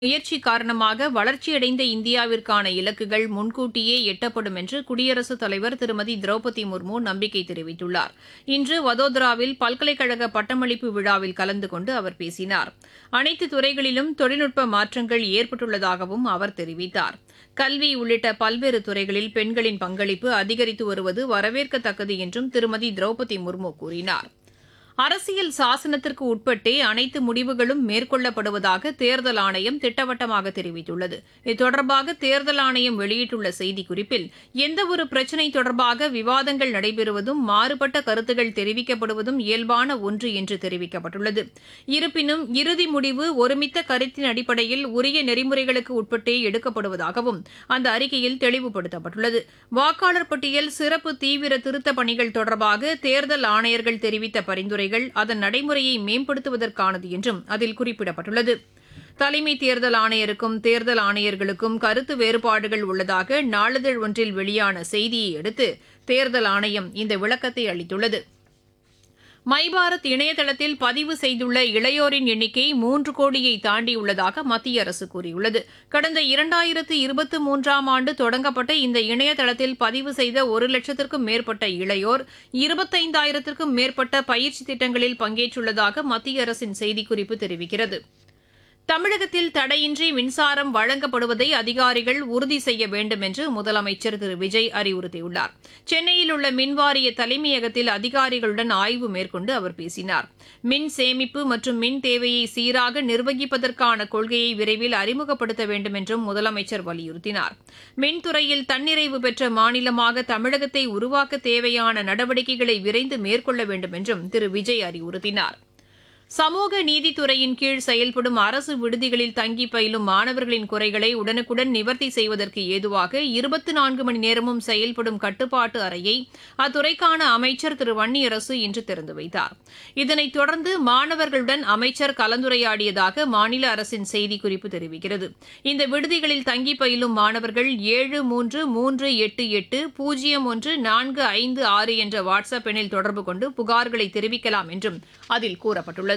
முயற்சி காரணமாக வளர்ச்சியடைந்த இந்தியாவிற்கான இலக்குகள் முன்கூட்டியே எட்டப்படும் என்று குடியரசுத் தலைவர் திருமதி திரௌபதி முர்மு நம்பிக்கை தெரிவித்துள்ளார் இன்று வதோதராவில் பல்கலைக்கழக பட்டமளிப்பு விழாவில் கலந்து கொண்டு அவர் பேசினார் அனைத்து துறைகளிலும் தொழில்நுட்ப மாற்றங்கள் ஏற்பட்டுள்ளதாகவும் அவர் தெரிவித்தார் கல்வி உள்ளிட்ட பல்வேறு துறைகளில் பெண்களின் பங்களிப்பு அதிகரித்து வருவது வரவேற்கத்தக்கது என்றும் திருமதி திரௌபதி முர்மு கூறினார் அரசியல் சாசனத்திற்கு உட்பட்டே அனைத்து முடிவுகளும் மேற்கொள்ளப்படுவதாக தேர்தல் ஆணையம் திட்டவட்டமாக தெரிவித்துள்ளது இது தொடர்பாக தேர்தல் ஆணையம் வெளியிட்டுள்ள செய்திக்குறிப்பில் எந்தவொரு பிரச்சினை தொடர்பாக விவாதங்கள் நடைபெறுவதும் மாறுபட்ட கருத்துகள் தெரிவிக்கப்படுவதும் இயல்பான ஒன்று என்று தெரிவிக்கப்பட்டுள்ளது இருப்பினும் இறுதி முடிவு ஒருமித்த கருத்தின் அடிப்படையில் உரிய நெறிமுறைகளுக்கு உட்பட்டே எடுக்கப்படுவதாகவும் அந்த அறிக்கையில் தெளிவுபடுத்தப்பட்டுள்ளது வாக்காளர் பட்டியல் சிறப்பு தீவிர திருத்தப் பணிகள் தொடர்பாக தேர்தல் ஆணையர்கள் தெரிவித்த பரிந்துரைகள் அதன் நடைமுறையை மேம்படுத்துவதற்கானது என்றும் அதில் குறிப்பிடப்பட்டுள்ளது தலைமை தேர்தல் ஆணையருக்கும் தேர்தல் ஆணையர்களுக்கும் கருத்து வேறுபாடுகள் உள்ளதாக நாளிதழ் ஒன்றில் வெளியான செய்தியை அடுத்து தேர்தல் ஆணையம் இந்த விளக்கத்தை அளித்துள்ளது மைபாரத் இணையதளத்தில் பதிவு செய்துள்ள இளையோரின் எண்ணிக்கை மூன்று கோடியை தாண்டியுள்ளதாக மத்திய அரசு கூறியுள்ளது கடந்த இரண்டாயிரத்து இருபத்தி மூன்றாம் ஆண்டு தொடங்கப்பட்ட இந்த இணையதளத்தில் பதிவு செய்த ஒரு லட்சத்திற்கும் மேற்பட்ட இளையோர் இருபத்தைந்தாயிரத்திற்கும் மேற்பட்ட பயிற்சி திட்டங்களில் பங்கேற்றுள்ளதாக மத்திய அரசின் செய்திக்குறிப்பு தெரிவிக்கிறது தமிழகத்தில் தடையின்றி மின்சாரம் வழங்கப்படுவதை அதிகாரிகள் உறுதி செய்ய வேண்டும் என்று முதலமைச்சர் திரு விஜய் அறிவுறுத்தியுள்ளார் சென்னையில் உள்ள மின்வாரிய தலைமையகத்தில் அதிகாரிகளுடன் ஆய்வு மேற்கொண்டு அவர் பேசினார் மின் சேமிப்பு மற்றும் மின் தேவையை சீராக நிர்வகிப்பதற்கான கொள்கையை விரைவில் அறிமுகப்படுத்த வேண்டும் என்றும் முதலமைச்சர் வலியுறுத்தினார் மின்துறையில் தன்னிறைவு பெற்ற மாநிலமாக தமிழகத்தை உருவாக்க தேவையான நடவடிக்கைகளை விரைந்து மேற்கொள்ள வேண்டும் என்றும் திரு விஜய் அறிவுறுத்தினார் சமூக நீதித்துறையின் கீழ் செயல்படும் அரசு விடுதிகளில் தங்கி பயிலும் மாணவர்களின் குறைகளை உடனுக்குடன் நிவர்த்தி செய்வதற்கு ஏதுவாக இருபத்தி நான்கு மணி நேரமும் செயல்படும் கட்டுப்பாட்டு அறையை அத்துறைக்கான அமைச்சர் திரு வன்னியரசு இன்று திறந்து வைத்தார் இதனைத் தொடர்ந்து மாணவர்களுடன் அமைச்சர் கலந்துரையாடியதாக மாநில அரசின் செய்திக்குறிப்பு தெரிவிக்கிறது இந்த விடுதிகளில் தங்கி பயிலும் மாணவர்கள் ஏழு மூன்று மூன்று எட்டு எட்டு பூஜ்ஜியம் ஒன்று நான்கு ஐந்து ஆறு என்ற வாட்ஸ்அப் எண்ணில் தொடர்பு கொண்டு புகார்களை தெரிவிக்கலாம் என்றும் அதில் கூறப்பட்டுள்ளது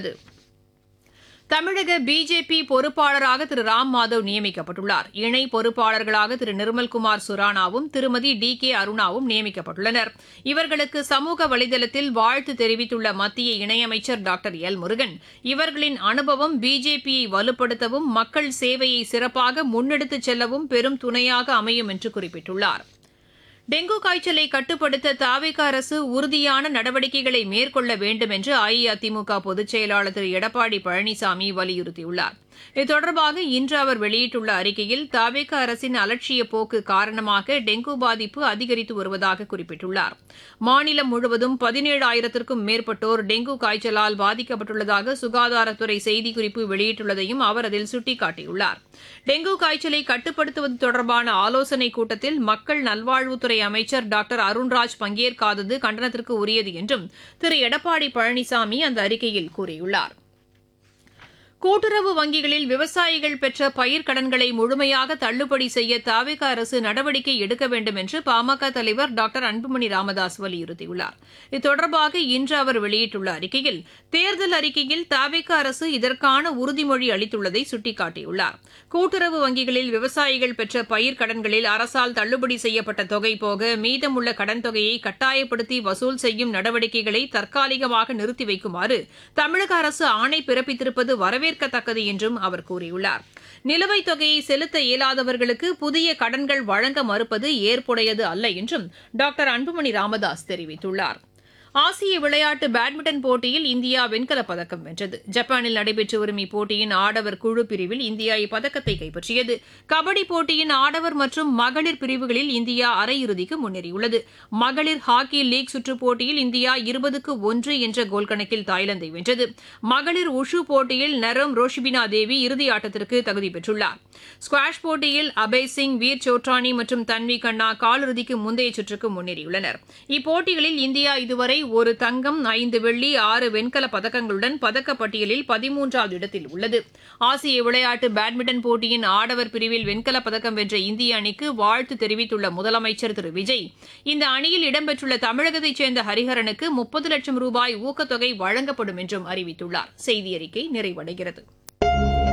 தமிழக பிஜேபி பொறுப்பாளராக திரு ராம் மாதவ் நியமிக்கப்பட்டுள்ளார் இணை பொறுப்பாளர்களாக திரு நிர்மல்குமார் சுரானாவும் திருமதி டி கே அருணாவும் நியமிக்கப்பட்டுள்ளனர் இவர்களுக்கு சமூக வலைதளத்தில் வாழ்த்து தெரிவித்துள்ள மத்திய இணையமைச்சர் டாக்டர் எல் முருகன் இவர்களின் அனுபவம் பிஜேபியை வலுப்படுத்தவும் மக்கள் சேவையை சிறப்பாக முன்னெடுத்துச் செல்லவும் பெரும் துணையாக அமையும் என்று குறிப்பிட்டுள்ளார் டெங்கு காய்ச்சலை கட்டுப்படுத்த தாவேக அரசு உறுதியான நடவடிக்கைகளை மேற்கொள்ள வேண்டும் என்று அஇஅதிமுக பொதுச் செயலாளர் திரு எடப்பாடி பழனிசாமி வலியுறுத்தியுள்ளார் இது தொடர்பாக இன்று அவர் வெளியிட்டுள்ள அறிக்கையில் தாவேக அரசின் அலட்சிய போக்கு காரணமாக டெங்கு பாதிப்பு அதிகரித்து வருவதாக குறிப்பிட்டுள்ளார் மாநிலம் முழுவதும் பதினேழாயிரத்திற்கும் மேற்பட்டோர் டெங்கு காய்ச்சலால் பாதிக்கப்பட்டுள்ளதாக சுகாதாரத்துறை செய்திக்குறிப்பு வெளியிட்டுள்ளதையும் அவர் அதில் சுட்டிக்காட்டியுள்ளார் டெங்கு காய்ச்சலை கட்டுப்படுத்துவது தொடர்பான ஆலோசனைக் கூட்டத்தில் மக்கள் நல்வாழ்வுத்துறை அமைச்சர் டாக்டர் அருண்ராஜ் பங்கேற்காதது கண்டனத்திற்கு உரியது என்றும் திரு எடப்பாடி பழனிசாமி அந்த அறிக்கையில் கூறியுள்ளார் கூட்டுறவு வங்கிகளில் விவசாயிகள் பெற்ற பயிர்க்கடன்களை முழுமையாக தள்ளுபடி செய்ய தாவிக அரசு நடவடிக்கை எடுக்க வேண்டும் என்று பாமக தலைவர் டாக்டர் அன்புமணி ராமதாஸ் வலியுறுத்தியுள்ளார் இது தொடர்பாக இன்று அவர் வெளியிட்டுள்ள அறிக்கையில் தேர்தல் அறிக்கையில் தாவிக அரசு இதற்கான உறுதிமொழி அளித்துள்ளதை சுட்டிக்காட்டியுள்ளார் கூட்டுறவு வங்கிகளில் விவசாயிகள் பெற்ற பயிர்க்கடன்களில் அரசால் தள்ளுபடி செய்யப்பட்ட தொகை போக மீதமுள்ள கடன் தொகையை கட்டாயப்படுத்தி வசூல் செய்யும் நடவடிக்கைகளை தற்காலிகமாக நிறுத்தி வைக்குமாறு தமிழக அரசு ஆணை பிறப்பித்திருப்பது வரவேற்க வரவேற்கத்தக்கது என்றும் அவர் கூறியுள்ளார் நிலுவைத் தொகையை செலுத்த இயலாதவர்களுக்கு புதிய கடன்கள் வழங்க மறுப்பது ஏற்புடையது அல்ல என்றும் டாக்டர் அன்புமணி ராமதாஸ் தெரிவித்துள்ளார் ஆசிய விளையாட்டு பேட்மிண்டன் போட்டியில் இந்தியா வெண்கலப் பதக்கம் வென்றது ஜப்பானில் நடைபெற்று வரும் இப்போட்டியின் ஆடவர் குழு பிரிவில் இந்தியா இப்பதக்கத்தை கைப்பற்றியது கபடி போட்டியின் ஆடவர் மற்றும் மகளிர் பிரிவுகளில் இந்தியா அரையிறுதிக்கு முன்னேறியுள்ளது மகளிர் ஹாக்கி லீக் சுற்றுப் போட்டியில் இந்தியா இருபதுக்கு ஒன்று என்ற கோல் கணக்கில் தாய்லாந்தை வென்றது மகளிர் உஷு போட்டியில் நரம் ரோஷிபினா தேவி இறுதி ஆட்டத்திற்கு தகுதி பெற்றுள்ளார் ஸ்குவாஷ் போட்டியில் அபய் சிங் வீர் சோட்ரானி மற்றும் தன்வி கண்ணா காலிறுதிக்கு முந்தைய சுற்றுக்கு முன்னேறியுள்ளனர் இப்போட்டிகளில் இந்தியா இதுவரை ஒரு தங்கம் ஐந்து வெள்ளி ஆறு வெண்கல பதக்கங்களுடன் பதக்கப்பட்டியலில் பதிமூன்றாவது இடத்தில் உள்ளது ஆசிய விளையாட்டு பேட்மிண்டன் போட்டியின் ஆடவர் பிரிவில் வெண்கலப் பதக்கம் வென்ற இந்திய அணிக்கு வாழ்த்து தெரிவித்துள்ள முதலமைச்சர் திரு விஜய் இந்த அணியில் இடம்பெற்றுள்ள தமிழகத்தைச் சேர்ந்த ஹரிஹரனுக்கு முப்பது லட்சம் ரூபாய் ஊக்கத்தொகை வழங்கப்படும் என்றும் அறிவித்துள்ளார் செய்தி அறிக்கை நிறைவடைகிறது